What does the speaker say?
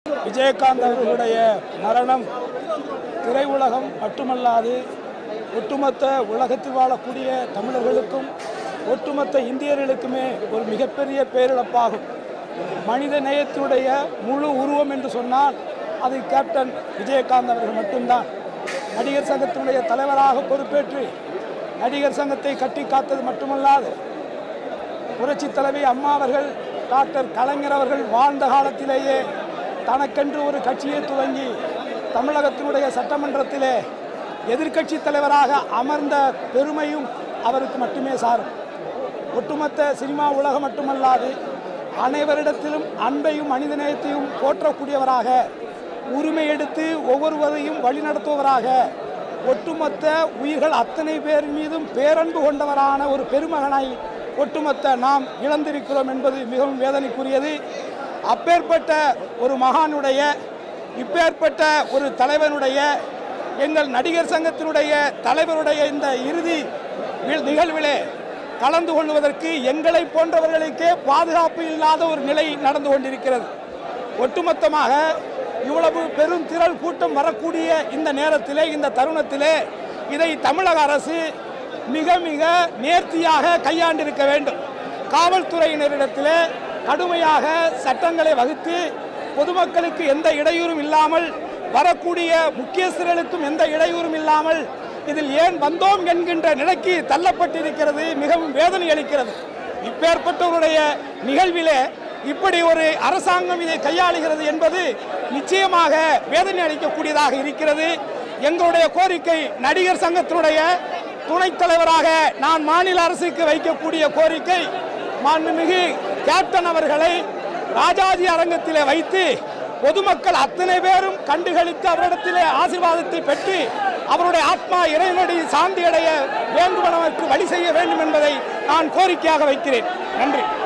விஜயகாந்த் அவர்களுடைய மரணம் திரையுலகம் மட்டுமல்லாது ஒட்டுமொத்த உலகத்தில் வாழக்கூடிய தமிழர்களுக்கும் ஒட்டுமொத்த இந்தியர்களுக்குமே ஒரு மிகப்பெரிய பேரிழப்பாகும் மனித நேயத்தினுடைய முழு உருவம் என்று சொன்னால் அது கேப்டன் விஜயகாந்த் அவர்கள் மட்டும்தான் நடிகர் சங்கத்தினுடைய தலைவராக பொறுப்பேற்று நடிகர் சங்கத்தை கட்டி காத்தது மட்டுமல்லாது புரட்சி தலைவி அம்மா அவர்கள் டாக்டர் கலைஞர் அவர்கள் வாழ்ந்த காலத்திலேயே தனக்கென்று ஒரு கட்சியை துவங்கி தமிழகத்தினுடைய சட்டமன்றத்திலே எதிர்க்கட்சி தலைவராக அமர்ந்த பெருமையும் அவருக்கு மட்டுமே சாரும் ஒட்டுமொத்த சினிமா உலகம் மட்டுமல்லாது அனைவரிடத்திலும் அன்பையும் மனிதநேயத்தையும் போற்றக்கூடியவராக உரிமை எடுத்து ஒவ்வொருவரையும் வழிநடத்துபவராக ஒட்டுமொத்த உயிர்கள் அத்தனை பேர் மீதும் பேரன்பு கொண்டவரான ஒரு பெருமகனை ஒட்டுமொத்த நாம் இழந்திருக்கிறோம் என்பது மிகவும் வேதனைக்குரியது அப்பேற்பட்ட ஒரு மகானுடைய இப்பேற்பட்ட ஒரு தலைவனுடைய எங்கள் நடிகர் சங்கத்தினுடைய தலைவருடைய இந்த இறுதி வி- நிகழ்விலே கலந்து கொள்வதற்கு எங்களை போன்றவர்களுக்கே பாதுகாப்பு இல்லாத ஒரு நிலை நடந்து கொண்டிருக்கிறது ஒட்டுமொத்தமாக இவ்வளவு பெரும் திரள் கூட்டம் வரக்கூடிய இந்த நேரத்திலே இந்த தருணத்திலே இதை தமிழக அரசு மிக மிக நேர்த்தியாக கையாண்டிருக்க வேண்டும் காவல்துறையினரிடத்திலே கடுமையாக சட்டங்களை வகுத்து பொதுமக்களுக்கு எந்த இடையூறும் இல்லாமல் வரக்கூடிய முக்கியஸ்தர்களுக்கும் எந்த இடையூறும் இல்லாமல் இதில் ஏன் வந்தோம் என்கின்ற நிலைக்கு தள்ளப்பட்டிருக்கிறது மிகவும் வேதனை அளிக்கிறது இப்பேற்பட்டவருடைய நிகழ்விலே இப்படி ஒரு அரசாங்கம் இதை கையாளுகிறது என்பது நிச்சயமாக வேதனை அளிக்கக்கூடியதாக இருக்கிறது எங்களுடைய கோரிக்கை நடிகர் சங்கத்தினுடைய துணைத் தலைவராக நான் மாநில அரசுக்கு வைக்கக்கூடிய கோரிக்கை மாண்புமிகு கேப்டன் அவர்களை ராஜாஜி அரங்கத்திலே வைத்து பொதுமக்கள் அத்தனை பேரும் கண்டுகளித்து அவரிடத்திலே ஆசீர்வாதத்தை பெற்று அவருடைய ஆத்மா இறைவனடி சாந்தி அடைய வேண்டுமெனவருக்கு வழி செய்ய வேண்டும் என்பதை நான் கோரிக்கையாக வைக்கிறேன் நன்றி